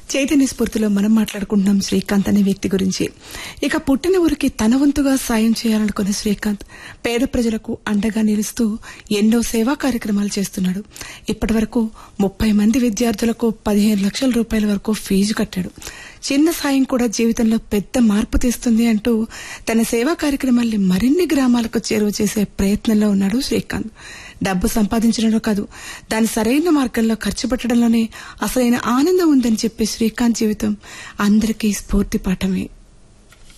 చైతన్య స్ఫూర్తిలో మనం మాట్లాడుకుంటున్నాం శ్రీకాంత్ అనే వ్యక్తి గురించి ఇక పుట్టిన ఊరికి తన వంతుగా సాయం చేయాలనుకున్న శ్రీకాంత్ పేద ప్రజలకు అండగా నిలుస్తూ ఎన్నో సేవా కార్యక్రమాలు చేస్తున్నాడు ఇప్పటి వరకు ముప్పై మంది విద్యార్థులకు పదిహేను లక్షల రూపాయల వరకు ఫీజు కట్టాడు చిన్న సాయం కూడా జీవితంలో పెద్ద మార్పు తెస్తుంది అంటూ తన సేవా కార్యక్రమాల్ని మరిన్ని గ్రామాలకు చేరువ చేసే ప్రయత్నంలో ఉన్నాడు శ్రీకాంత్ డబ్బు సంపాదించడంలో కాదు దాని సరైన మార్గంలో ఖర్చు పెట్టడంలోనే అసలైన ఆనందం ఉందని చెప్పే శ్రీకాంత్ జీవితం అందరికీ స్ఫూర్తి పాఠమే